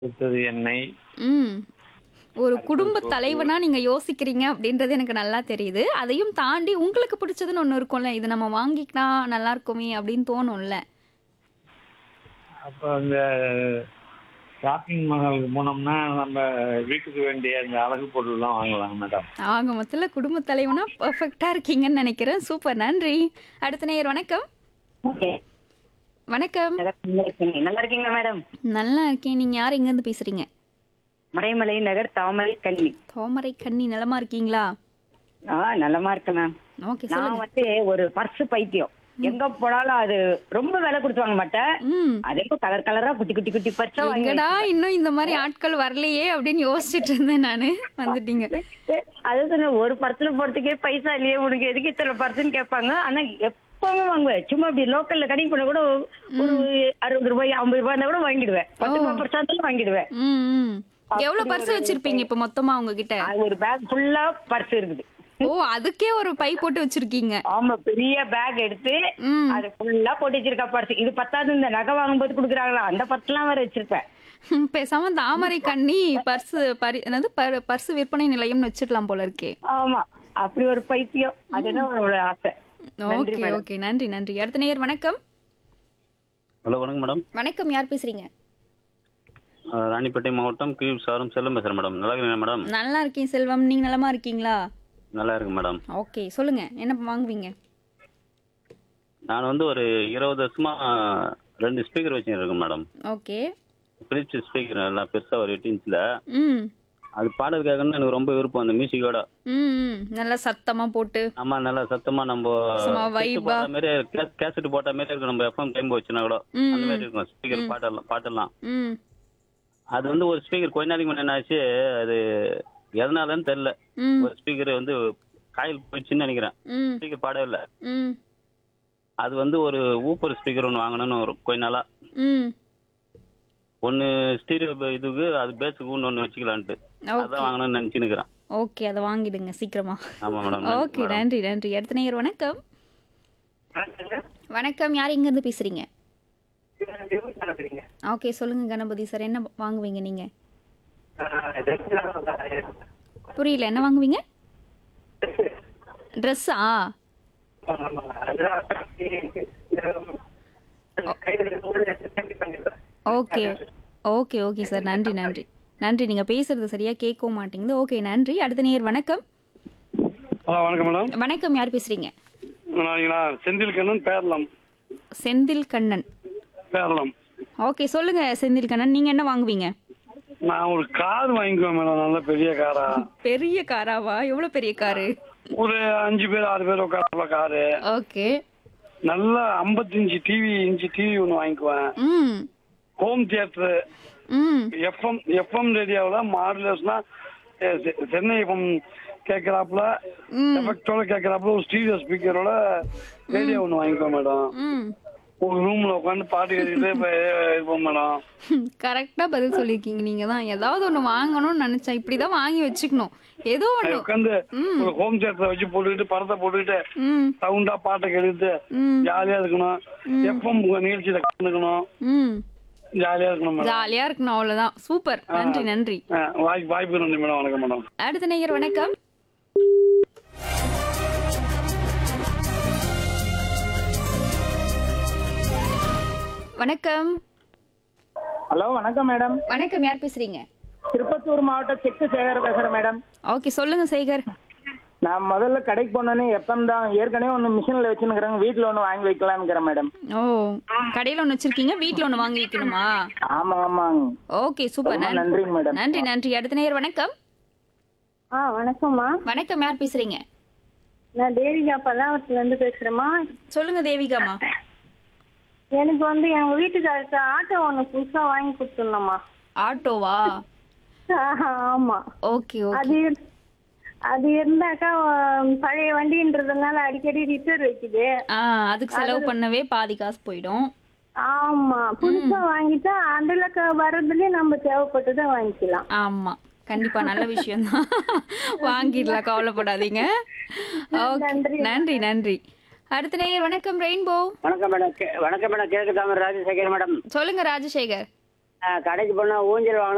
அடுத்தது எண்ணெய் ம் ஒரு குடும்ப தலைவனா நீங்க யோசிக்கிறீங்க அப்படின்றது எனக்கு நல்லா தெரியுது அதையும் தாண்டி உங்களுக்கு பிடிச்சதுன்னு ஒன்று இருக்கும்ல இது நம்ம வாங்கிக்கினா நல்லா இருக்குமே அப்படின்னு தோணும்ல அப்போ இந்த ஷாப்பிங் மாலுக்கு போனோம்னா நம்ம வீட்டுக்கு வேண்டிய அந்த அழகு பொருள்லாம் வாங்கலாம் மேடம் ஆக மொத்தத்தில் குடும்ப தலைவனா பர்ஃபெக்டாக இருக்கீங்கன்னு நினைக்கிறேன் சூப்பர் நன்றி அடுத்த நேயர் வணக்கம் ஓகே வணக்கம் நல்லா இருக்கீங்க நல்லா இருக்கீங்களா மேடம் நல்லா இருக்கேன் நீங்க யார் எங்கேருந்து பேசுறீங்க மறைமலை நகர் தாமரை கல்வி தோமரை கண்ணி நலமா இருக்கீங்களா ஆ நல்லமா இருக்கேன் மேம் ஓகே நான் சொல்லுங்க வந்து ஒரு பர்ஸ் பைத்தியம் எங்க போனாலும் அது ரொம்ப விலை கொடுத்து வாங்க மாட்டேன் ம் அதே கலர் கலரா குட்டி குட்டி குட்டி பர்ஸா வாங்கி எங்கடா இன்னும் இந்த மாதிரி ஆட்கள் வரலையே அப்படின்னு யோசிச்சுட்டு இருந்தேன் நானு வந்துட்டீங்க வச்சிருக்கேன். அது சொன்ன ஒரு பர்ஸ்ல போறதுக்கே பைசா இல்லையே உனக்கு எதுக்கு இத்தனை பர்ஸ்ன்னு கேட்பாங்க ஆனா எப்பவுமே வாங்குவேன் சும்மா அப்படி லோக்கல்ல கடைக்கு போனா கூட ஒரு அறுபது ரூபாய் ஐம்பது ரூபாய் இருந்தா கூட வாங்கிடுவேன் பத்து ரூபாய் பர்ஸா இருந்தாலும் வாங்கிடுவேன் ம் ம் எவ்வளவு பர்ஸ் வச்சிருப்பீங்க இப்ப மொத்தமா உங்ககிட்ட அது ஒரு பேக் ஃபுல்லா பர்ஸ் இருக்குது ஓ அதுக்கே ஒரு பை போட்டு வச்சிருக்கீங்க ஆமா பெரிய பேக் எடுத்து ம் அது ஃபுல்லா போட்டு வச்சிருக்கா பர்ஸ் இது பத்தாது இந்த நகை வாங்கும்போது குடுக்குறாங்களா அந்த பர்ஸ்லாம் வேற வச்சிருப்பேன் ஹம், பேசாம தாமரை கண்ணி பர்ஸ் பரி என்னது பர்ஸ் விற்பனை நிலையம்னு வச்சிடலாம் போல இருக்கே ஆமா அப்படி ஒரு பைத்தியம் அதுதான் அவரோட ஆசை நன்றி ஓகே மேடம். ஓகே நன்றி நன்றி அடுத்த நேயர் வணக்கம் ஹலோ வணக்கம் மேடம் வணக்கம் யார் பேசுறீங்க அஹ் ராணிப்பேட்டை மாவட்டம் கியூப் சாரம் செல்லம் பேசுகிறேன் மேடம் நல்லா இருக்கீங்களா மேடம் நல்லா இருக்கேன் செல்வம் நீங்க நலமா இருக்கீங்களா நல்லா இருக்கு மேடம் ஓகே சொல்லுங்க என்ன வாங்குவீங்க நான் வந்து ஒரு இருபது வருஷமா ரெண்டு ஸ்பீக்கர் வச்சுருக்கேன் மேடம் ஓகே பிலிப்ஸ் ஸ்பீக்கர் நல்லா பெருசாக ஒரு எட்டு இன்ச்சில் ம் அது பாடல் கேட்கணும்னு எனக்கு ரொம்ப விருப்பம் அந்த மியூசிக்கோட ம் ம். நல்லா சத்தமா போட்டு ஆமா நல்லா சத்தமா நம்ம சும்மா கேசட் vibe-ஆ. போட்ட மாதிரி கே- கேசட் போட்ட மாதிரி இருக்கும் நம்ம எஃப்எம் டைம் வச்சுனா கூட ம், அந்த மாதிரி இருக்கும் ஸ்பீக்கர் பாட்டெல்லாம் பாட்டெல்லாம் ம் அது வந்து ஒரு ஸ்பீக்கர் கொஞ்ச நாளைக்கு முன்னாடி என்ன ஆச்சு அது எதனாலன்னு தெரியல ம் ஒரு ஸ்பீக்கர் வந்து காயில் போயிடுச்சுன்னு நினைக்கிறேன் ம் ஸ்பீக்கர் பாடவே இல்லை ம் அது வந்து ஒரு ஊப்பர் ஸ்பீக்கர் ஒன்று வாங்கணும்னு ஒரு கொஞ்ச நாளா ம் ஒன்று ஸ்டீரியோ இதுக்கு அது பேஸுக்கு ஒன்று வச்சுக்கலான்ட்டு ஓகே அதான் வாங்கணும்னு நினச்சின்னு இருக்கிறேன் ஓகே அதை வாங்கிடுங்க சீக்கிரமா ஆமாம் மேடம் ஓகே நன்றி நன்றி அடுத்த நேயர் வணக்கம் வணக்கம் யார் எங்க இருந்து பேசுறீங்க ஓகே சொல்லுங்க கணபதி சார் என்ன வாங்குவீங்க நீங்க புரியல என்ன வாங்குவீங்க ட்ரெஸ்ஸா ஓகே ஓகே ஓகே சார் நன்றி நன்றி நன்றி நீங்க பேசுறது சரியா கேட்கவும் மாட்டேங்குது ஓகே நன்றி அடுத்த நேயர் வணக்கம் ஹலோ வணக்கம் மேடம் வணக்கம் யார் பேசுறீங்க நாங்களா செந்தில் கண்ணன் பேரலாம் செந்தில் கண்ணன் பேரலாம் ஓகே சொல்லுங்க செந்தில் கண்ணன் நீங்க என்ன வாங்குவீங்க நான் ஒரு கார் வாங்கிக்குவேன் மேடம் நல்ல பெரிய காரா பெரிய காராவா எவ்வளவு பெரிய காரு ஒரு அஞ்சு பேர் ஆறு பேர் உட்கார காரு ஓகே நல்ல 55 இன்ச்சு டிவி இன்ச்சு டிவி ஒன்று வாங்கிக்குவேன் ம் ஹோம் தியேட்டர் ம் எஃப்எம் எஃப்எம் ரேடியோவில் மாடுலேஷனா சென்னை எஃப்எம் கேட்குறாப்புல ம். எஃபெக்டோட கேட்குறாப்புல ஒரு ஸ்டீரியோ ஸ்பீக்கரோட ரேடியோ ஒன்று வாங்கிக்குவேன் மேடம் ம் ஒரு ரூமில் உட்காந்து பாட்டு கேட்டுக்கிட்டு இப்ப இருப்போம் மேடம் கரெக்டா பதில் சொல்லியிருக்கீங்க நீங்க தான் ஏதாவது ஒண்ணு வாங்கணும்னு நினைச்சா இப்படிதான் வாங்கி வச்சுக்கணும் ஏதோ ஒண்ணு உட்காந்து ஒரு ஹோம் தியேட்டரை வச்சு போட்டுக்கிட்டு படத்தை போட்டுக்கிட்டு ம் சவுண்டா பாட்டை கேட்டுட்டு ம் ஜாலியா இருக்கணும் எஃப்எம் நிகழ்ச்சியில கலந்துக்கணும் ம் ஜாலியா இருக்கணும் மேடம் ஜாலியா இருக்கணும் அவ்வளவுதான் சூப்பர் நன்றி நன்றி ஆ, வாய்ப்பு வாய்ப்பு நன்றி மேடம் வணக்கம் மேடம் அடுத்த நேயர் வணக்கம் வணக்கம் ஹலோ வணக்கம் மேடம் வணக்கம் யார் பேசுறீங்க திருப்பத்தூர் மாவட்டம் செக்கு சேகர் பேசுறேன் மேடம் ஓகே சொல்லுங்க சேகர் நான் முதல்ல கடைக்கு போனோன்னே எப்பம் தான் ஏற்கனவே ஒன்று மிஷினில் வச்சுருக்கிறேங்க வீட்டில் ஒன்று வாங்கி வைக்கலாம்ங்கிறேன் மேடம் ஓ கடையில ஒண்ணு வச்சிருக்கீங்க வீட்ல ஒண்ணு வாங்கி வைக்கணுமா ஆமாம் ஆமாங்க ஓகே சூப்பர் ரொம்ப நன்றி நன்றிங்க மேடம் நன்றி நன்றி அடுத்த நேயர் வணக்கம் ஆ வணக்கம்மா வணக்கம் யார் பேசுறீங்க நான் தேவிகா பல்லாவரத்துல இருந்து பேசுறேம்மா சொல்லுங்க தேவிகாமா எனக்கு வந்து எங்க வீட்டுக்காரருக்கு ஆட்டோ ஒண்ணு புதுசா வாங்கி கொடுத்துடணும்மா ஆட்டோவா ஆமா ஓகே ஓகே அது இரு- அது இருந்தாக்கா ஆ, பழைய வண்டின்றதுனால அடிக்கடி ரிப்பேர் வைக்குது ஆ அதுக்கு செலவு பண்ணவே பாதி காசு போயிடும் ஆமா புதுசா வாங்கிட்டா அதுல க- வர்றதுலயே நம்ம தேவைப்பட்டதை வாங்கிக்கலாம் ஆமா கண்டிப்பா நல்ல விஷயம் தான் வாங்கிடலாம் கவலைப்படாதீங்க ஓகே நன்றி நன்றி அடுத்த நேயர் வணக்கம் ரெயின்போ வணக்கம் மேடம் கே- வணக்கம் மேடம் கிழக்கு தாமரை ராஜசேகர் மேடம் சொல்லுங்க ராஜசேகர் கடைக்கு போனா ஊஞ்சல் வாங்கினா